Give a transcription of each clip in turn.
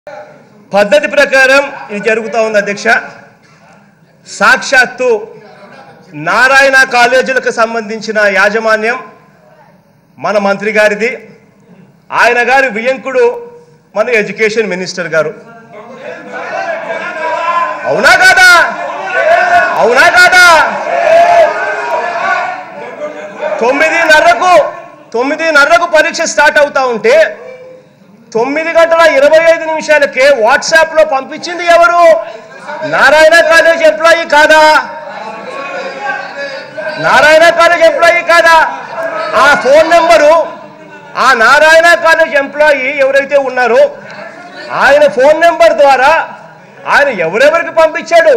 పద్ధతి ప్రకారం ఇది జరుగుతూ ఉంది అధ్యక్ష సాక్షాత్తు నారాయణ కాలేజీలకు సంబంధించిన యాజమాన్యం మన మంత్రి గారిది ఆయన గారి వియంకుడు మన ఎడ్యుకేషన్ మినిస్టర్ గారు అవునా కాదా అవునా కాదా తొమ్మిదిన్నరకు తొమ్మిదిన్నరకు పరీక్ష స్టార్ట్ అవుతా ఉంటే తొమ్మిది గంటల ఇరవై ఐదు నిమిషాలకే వాట్సాప్ లో పంపించింది ఎవరు నారాయణ కాలేజ్ ఎంప్లాయీ కాదా నారాయణ కాలేజ్ ఎంప్లాయీ కాదా ఆ ఫోన్ నెంబరు ఆ నారాయణ కాలేజ్ ఎంప్లాయీ ఎవరైతే ఉన్నారో ఆయన ఫోన్ నెంబర్ ద్వారా ఆయన ఎవరెవరికి పంపించాడు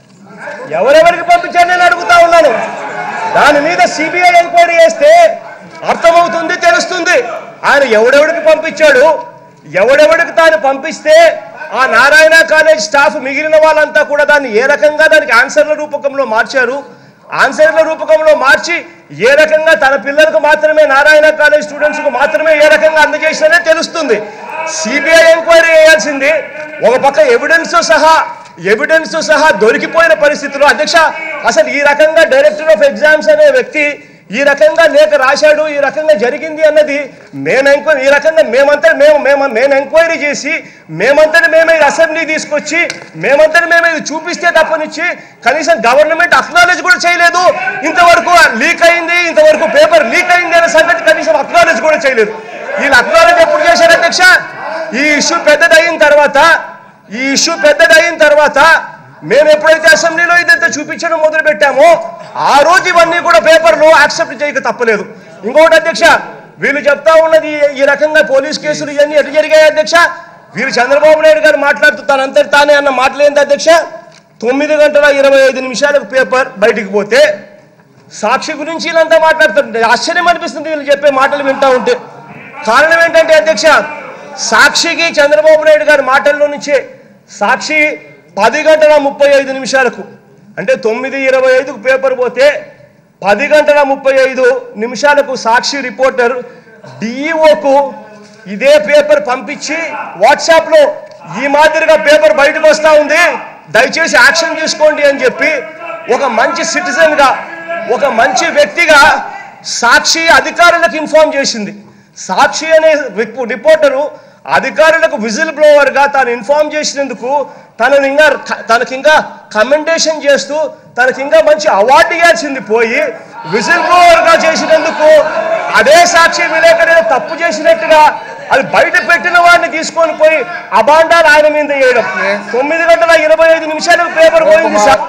ఎవరెవరికి పంపించాడు నేను అడుగుతా ఉన్నాను దాని మీద సిబిఐ ఎంక్వైరీ చేస్తే అర్థమవుతుంది తెలుస్తుంది ఆయన ఎవడెవడికి పంపించాడు ఎవడెవడికి తాను పంపిస్తే ఆ నారాయణ కాలేజ్ స్టాఫ్ మిగిలిన వాళ్ళంతా కూడా దాన్ని ఏ రకంగా దానికి ఆన్సర్ల రూపకంలో మార్చారు ఆన్సర్ల రూపకంలో మార్చి ఏ రకంగా తన పిల్లలకు మాత్రమే నారాయణ కాలేజ్ స్టూడెంట్స్కు మాత్రమే ఏ రకంగా అందజేసిననే తెలుస్తుంది సిబిఐ ఎంక్వైరీ చేయాల్సింది ఒక పక్క ఎవిడెన్స్ సహా ఎవిడెన్స్ సహా దొరికిపోయిన పరిస్థితుల్లో అధ్యక్ష అసలు ఈ రకంగా డైరెక్టర్ ఆఫ్ ఎగ్జామ్స్ అనే వ్యక్తి ఈ రకంగా లేఖ రాశాడు ఈ రకంగా జరిగింది అన్నది మేము ఎంక్వైరీ ఈ రకంగా మేమంతా మేము మేము మేము ఎంక్వైరీ చేసి మేమంతటి మేమే ఇది అసెంబ్లీ తీసుకొచ్చి మేమంతటి మేమే ఇది చూపిస్తే తప్పనిచ్చి కనీసం గవర్నమెంట్ అక్నాలెడ్జ్ కూడా చేయలేదు ఇంతవరకు లీక్ అయింది ఇంతవరకు పేపర్ లీక్ అయింది అనే సంగతి కనీసం అక్నాలెడ్జ్ కూడా చేయలేదు వీళ్ళు అక్నాలెడ్జ్ ఎప్పుడు చేశారు అధ్యక్ష ఈ ఇష్యూ పెద్దదయిన తర్వాత ఈ ఇష్యూ పెద్దదయిన తర్వాత మేము ఎప్పుడైతే అసెంబ్లీలో ఇదంతా చూపించడం మొదలు పెట్టామో ఆ రోజు ఇవన్నీ కూడా పేపర్లు యాక్సెప్ట్ చేయక తప్పలేదు ఇంకొకటి అధ్యక్ష వీళ్ళు చెప్తా ఉన్నది ఈ- ఈ రకంగా పోలీస్ కేసులు ఇవన్నీ ఎటు జరిగాయి అధ్యక్ష వీళ్ళు చంద్రబాబు నాయుడు గారు మాట్లాడుతూ తనంతటి తానే అన్న మాటలేంది అధ్యక్ష తొమ్మిది గంటల ఇరవై ఐదు నిమిషాలకు పేపర్ బయటికి పోతే సాక్షి గురించి వీళ్ళంతా మాట్లాడుతుంటే ఆశ్చర్యం అనిపిస్తుంది వీళ్ళు చెప్పే మాటలు వింటా ఉంటే కారణం ఏంటంటే అధ్యక్ష సాక్షికి చంద్రబాబు నాయుడు గారి మాటల్లో నుంచే సాక్షి పది గంటల ముప్పై ఐదు నిమిషాలకు అంటే తొమ్మిది ఇరవై ఐదుకు పేపర్ పోతే పది గంటల ముప్పై ఐదు నిమిషాలకు సాక్షి రిపోర్టర్ డిఈఓకు ఇదే పేపర్ పంపించి వాట్సాప్లో ఈ మాదిరిగా పేపర్ బయటకు వస్తా ఉంది దయచేసి యాక్షన్ తీసుకోండి అని చెప్పి ఒక మంచి సిటిజన్ గా ఒక మంచి వ్యక్తిగా సాక్షి అధికారులకు ఇన్ఫార్మ్ చేసింది సాక్షి అనే రిపో- రిపోర్టరు అధికారులకు విజిల్ బ్లోవర్ గా తాను ఇన్ఫార్మ్ చేసినందుకు తనని ఇంకా తనకి ఇంకా కమెండేషన్ చేస్తూ తనకి ఇంకా మంచి అవార్డు ఇవ్వాల్సింది పోయి విజిల్ బ్లోవర్ గా చేసినందుకు అదే సాక్షి విలేకరులు తప్పు చేసినట్టుగా అది బయట పెట్టిన వాడిని తీసుకొని పోయి అబాండాలు ఆయన మీద వేయడం తొమ్మిది గంటల ఇరవై ఐదు నిమిషాలకు పేపర్ పోయింది సార్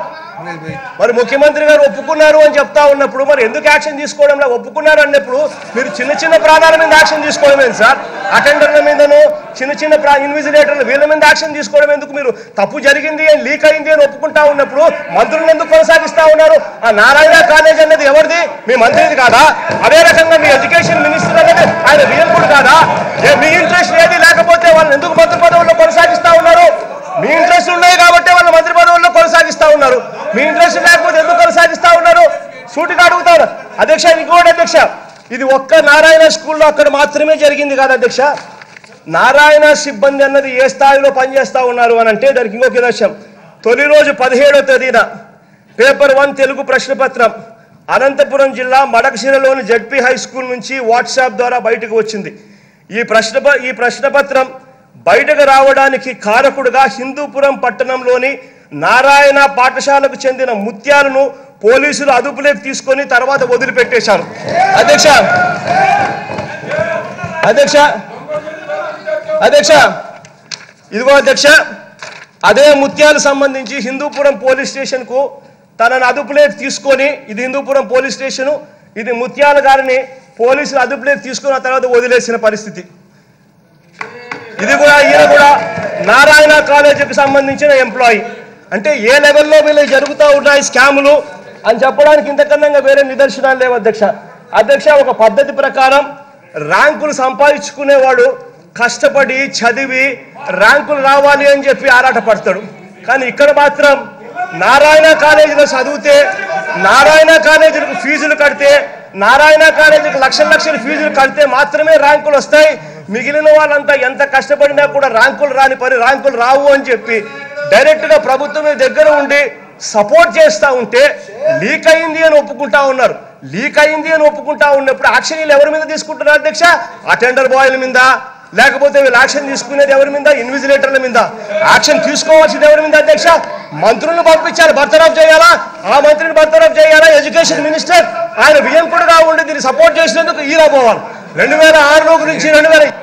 మరి ముఖ్యమంత్రి గారు ఒప్పుకున్నారు అని చెప్తా ఉన్నప్పుడు మరి ఎందుకు యాక్షన్ తీసుకోవడంలో ఒప్పుకున్నారు అన్నప్పుడు మీరు చిన్న చిన్న ప్రాణాల మీద యాక్షన్ తీసుకోవడం ఏంటి సార్ అటెండర్ల మీదను చిన్న చిన్న ప్రా ఇన్విజిలేటర్లు వీళ్ళ మీద యాక్షన్ తీసుకోవడం ఎందుకు మీరు తప్పు జరిగింది అని లీక్ అయింది అని ఒప్పుకుంటా ఉన్నప్పుడు మంత్రులను ఎందుకు కొనసాగిస్తా ఉన్నారు ఆ నారాయణ కాలేజ్ అనేది ఎవరిది మీ మంత్రిది కాదా అదే రకంగా మీ ఎడ్యుకేషన్ మినిస్టర్ అనేది ఆయన వియంకుడు కాదా ఏ మీ ఇంట్రెస్ట్ ఏది లేకపోతే వాళ్ళని ఎందుకు మంత్రి పదవుల్లో కొనసాగిస్తా ఉన్నారు మీ ఇంట్రెస్ట్ ఉన్నాయి కాబట్టి వాళ్ళ మంత్రి పదవుల్లో కొనసాగిస్తా ఉన్నారు మీ ఇంట్రెస్ట్ లేకపోతే ఎందుకు కొనసాగిస్తా ఉన్నారు సూటిగా అడుగుతారు అధ్యక్ష ఇంకోటి అధ్యక్ష ఇది ఒక్క నారాయణ స్కూల్లో అక్కడ మాత్రమే జరిగింది కాదు అధ్యక్ష నారాయణ సిబ్బంది అన్నది ఏ స్థాయిలో పనిచేస్తా ఉన్నారు అని అంటే దానికి ఇంకొక విషయం తొలి రోజు పదిహేడో తేదీన పేపర్ వన్ తెలుగు ప్రశ్నపత్రం అనంతపురం జిల్లా మడకశిరలోని జడ్పీ హై స్కూల్ నుంచి వాట్సాప్ ద్వారా బయటకు వచ్చింది ఈ ప్రశ్న ఈ ప్రశ్నపత్రం బయటకు రావడానికి కారకుడుగా హిందూపురం పట్టణంలోని నారాయణ పాఠశాలకు చెందిన ముత్యాలను పోలీసులు అదుపులోకి తీసుకొని తర్వాత వదిలిపెట్టేశారు అధ్యక్ష అధ్యక్ష అధ్యక్ష ఇదిగో అధ్యక్ష అదే ముత్యాలు సంబంధించి హిందూపురం పోలీస్ స్టేషన్కు తనను అదుపులోకి తీసుకొని ఇది హిందూపురం పోలీస్ స్టేషను ఇది ముత్యాల గారిని పోలీసులు అదుపులోకి తీసుకున్న తర్వాత వదిలేసిన పరిస్థితి ఇది కూడా ఈయన కూడా నారాయణ కాలేజీకి సంబంధించిన ఎంప్లాయీ అంటే ఏ లెవెల్లో వీళ్ళు జరుగుతూ ఉన్నాయి స్కాములు అని చెప్పడానికి ఇంతకన్నా వేరే నిదర్శనాలు లేవు అధ్యక్ష అధ్యక్ష ఒక పద్ధతి ప్రకారం ర్యాంకులు సంపాదించుకునేవాడు కష్టపడి చదివి ర్యాంకులు రావాలి అని చెప్పి ఆరాటపడతాడు కానీ ఇక్కడ మాత్రం నారాయణ కాలేజీలో చదివితే నారాయణ కాలేజీలకు ఫీజులు కడితే నారాయణ కాలేజీకి లక్షల లక్షల ఫీజులు కడితే మాత్రమే ర్యాంకులు వస్తాయి మిగిలిన వాళ్ళంతా ఎంత కష్టపడినా కూడా ర్యాంకులు రాని పని ర్యాంకులు రావు అని చెప్పి డైరెక్ట్ గా ప్రభుత్వం దగ్గర ఉండి సపోర్ట్ చేస్తా ఉంటే లీక్ అయింది అని ఒప్పుకుంటా ఉన్నారు లీక్ అయింది అని ఒప్పుకుంటా ఉన్నప్పుడు యాక్షన్ వీళ్ళు ఎవరి మీద తీసుకుంటున్నారు అధ్యక్ష అటెండర్ బాయ్ల మీద లేకపోతే వీళ్ళు యాక్షన్ తీసుకునేది ఎవరి మీద ఇన్విజిలేటర్ల మీద యాక్షన్ తీసుకోవాల్సింది ఎవరి మీద అధ్యక్ష మంత్రులను పంపించాలి బర్తరఫ్ చేయాలా ఆ మంత్రిని బర్తరఫ్ చేయాలా ఎడ్యుకేషన్ మినిస్టర్ ఆయన వియంకుడుగా ఉండి దీన్ని సపోర్ట్ చేసినందుకు ఈరా పోవాలి రెండు వేల ఆరులో గురించి రెండు వేల